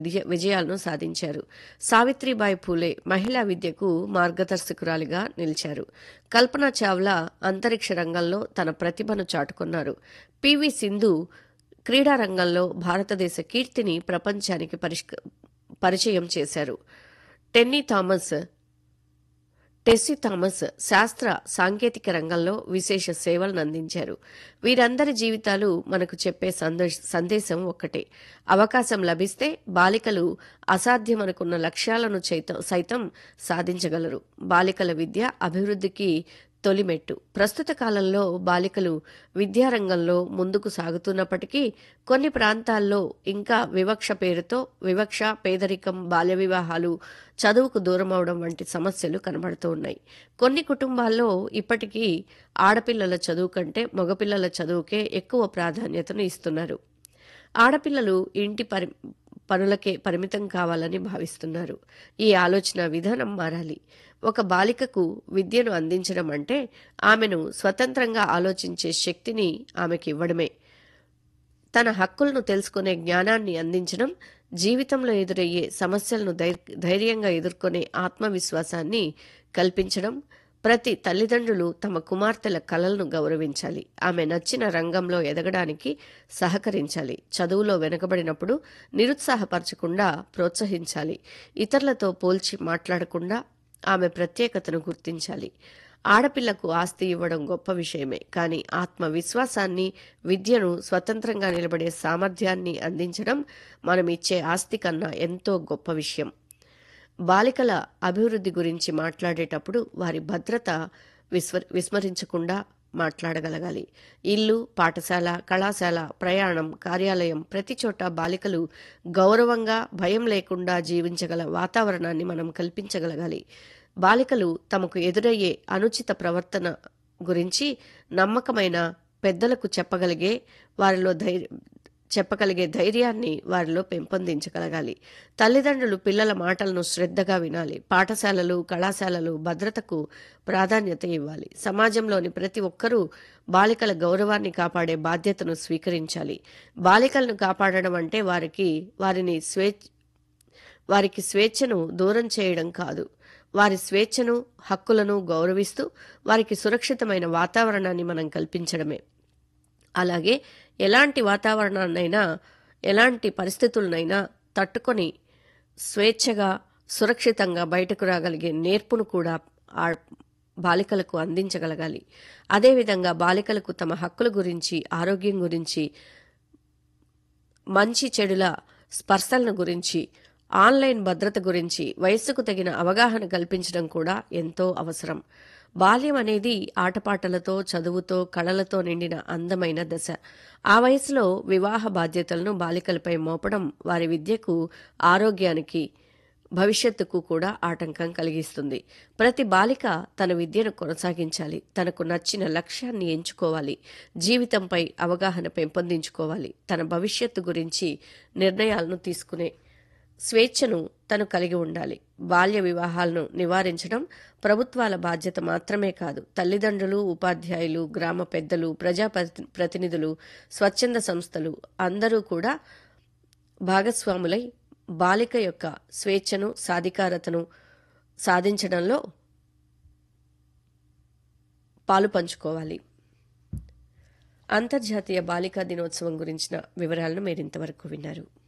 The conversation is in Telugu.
విజయ- విజయాలను సాధించారు సావిత్రిబాయి పూలే మహిళా విద్యకు మార్గదర్శకురాలిగా నిలిచారు కల్పన చావ్లా అంతరిక్ష రంగంలో తన ప్రతిభను చాటుకున్నారు పివి సింధు క్రీడా రంగంలో భారతదేశ కీర్తిని ప్రపంచానికి పరిష్క పరిచయం చేశారు టెన్నీ థామస్ టెస్సీ థామస్ శాస్త్ర సాంకేతిక రంగంలో విశేష సేవలను అందించారు వీరందరి జీవితాలు మనకు చెప్పే సందేశ- సందేశం ఒక్కటే అవకాశం లభిస్తే బాలికలు అసాధ్యమనుకున్న లక్ష్యాలను చైత- సైతం సాధించగలరు బాలికల విద్య అభివృద్ధికి తొలిమెట్టు ప్రస్తుత కాలంలో బాలికలు విద్యారంగంలో ముందుకు సాగుతున్నప్పటికీ కొన్ని ప్రాంతాల్లో ఇంకా వివక్ష పేరుతో వివక్ష పేదరికం బాల్య వివాహాలు చదువుకు దూరమవడం వంటి సమస్యలు కనబడుతూ ఉన్నాయి కొన్ని కుటుంబాల్లో ఇప్పటికీ ఆడపిల్లల చదువు కంటే మగపిల్లల చదువుకే ఎక్కువ ప్రాధాన్యతను ఇస్తున్నారు ఆడపిల్లలు ఇంటి పరి పనులకే పరిమితం కావాలని భావిస్తున్నారు ఈ ఆలోచన విధానం మారాలి ఒక బాలికకు విద్యను అందించడం అంటే ఆమెను స్వతంత్రంగా ఆలోచించే శక్తిని ఆమెకి ఇవ్వడమే తన హక్కులను తెలుసుకునే జ్ఞానాన్ని అందించడం జీవితంలో ఎదురయ్యే సమస్యలను ధైర్- ధైర్యంగా ఎదుర్కొనే ఆత్మవిశ్వాసాన్ని కల్పించడం ప్రతి తల్లిదండ్రులు తమ కుమార్తెల కలలను గౌరవించాలి ఆమె నచ్చిన రంగంలో ఎదగడానికి సహకరించాలి చదువులో వెనుకబడినప్పుడు నిరుత్సాహపరచకుండా ప్రోత్సహించాలి ఇతరులతో పోల్చి మాట్లాడకుండా ఆమె ప్రత్యేకతను గుర్తించాలి ఆడపిల్లకు ఆస్తి ఇవ్వడం గొప్ప విషయమే కానీ ఆత్మవిశ్వాసాన్ని విద్యను స్వతంత్రంగా నిలబడే సామర్థ్యాన్ని అందించడం మనం ఇచ్చే ఆస్తి కన్నా ఎంతో గొప్ప విషయం బాలికల అభివృద్ధి గురించి మాట్లాడేటప్పుడు వారి భద్రత విస్మ విస్మరించకుండా మాట్లాడగలగాలి ఇల్లు పాఠశాల కళాశాల ప్రయాణం కార్యాలయం ప్రతి చోట బాలికలు గౌరవంగా భయం లేకుండా జీవించగల వాతావరణాన్ని మనం కల్పించగలగాలి బాలికలు తమకు ఎదురయ్యే అనుచిత ప్రవర్తన గురించి నమ్మకమైన పెద్దలకు చెప్పగలిగే వారిలో ధైర్యం చెప్పగలిగే ధైర్యాన్ని వారిలో పెంపొందించగలగాలి తల్లిదండ్రులు పిల్లల మాటలను శ్రద్ధగా వినాలి పాఠశాలలు కళాశాలలు భద్రతకు ప్రాధాన్యత ఇవ్వాలి సమాజంలోని ప్రతి ఒక్కరూ బాలికల గౌరవాన్ని కాపాడే బాధ్యతను స్వీకరించాలి బాలికలను కాపాడడం అంటే వారికి వారిని స్వేచ్ఛ వారికి స్వేచ్ఛను దూరం చేయడం కాదు వారి స్వేచ్ఛను హక్కులను గౌరవిస్తూ వారికి సురక్షితమైన వాతావరణాన్ని మనం కల్పించడమే అలాగే ఎలాంటి వాతావరణాన్నైనా ఎలాంటి పరిస్థితులనైనా తట్టుకొని స్వేచ్ఛగా సురక్షితంగా బయటకు రాగలిగే నేర్పును కూడా ఆ బాలికలకు అందించగలగాలి అదేవిధంగా బాలికలకు తమ హక్కుల గురించి ఆరోగ్యం గురించి మంచి చెడుల స్పర్శలను గురించి ఆన్లైన్ భద్రత గురించి వయస్సుకు తగిన అవగాహన కల్పించడం కూడా ఎంతో అవసరం బాల్యం అనేది ఆటపాటలతో చదువుతో కళలతో నిండిన అందమైన దశ ఆ వయసులో వివాహ బాధ్యతలను బాలికలపై మోపడం వారి విద్యకు ఆరోగ్యానికి భవిష్యత్తుకు కూడా ఆటంకం కలిగిస్తుంది ప్రతి బాలిక తన విద్యను కొనసాగించాలి తనకు నచ్చిన లక్ష్యాన్ని ఎంచుకోవాలి జీవితంపై అవగాహన పెంపొందించుకోవాలి తన భవిష్యత్తు గురించి నిర్ణయాలను తీసుకునే స్వేచ్ఛను తను కలిగి ఉండాలి బాల్య వివాహాలను నివారించడం ప్రభుత్వాల బాధ్యత మాత్రమే కాదు తల్లిదండ్రులు ఉపాధ్యాయులు గ్రామ పెద్దలు ప్రజా ప్రతి- ప్రతినిధులు స్వచ్ఛంద సంస్థలు అందరూ కూడా భాగస్వాములై బాలిక యొక్క స్వేచ్ఛను సాధికారతను సాధించడంలో పాలు పంచుకోవాలి అంతర్జాతీయ బాలికా దినోత్సవం గురించిన వివరాలను మీరు ఇంతవరకు విన్నారు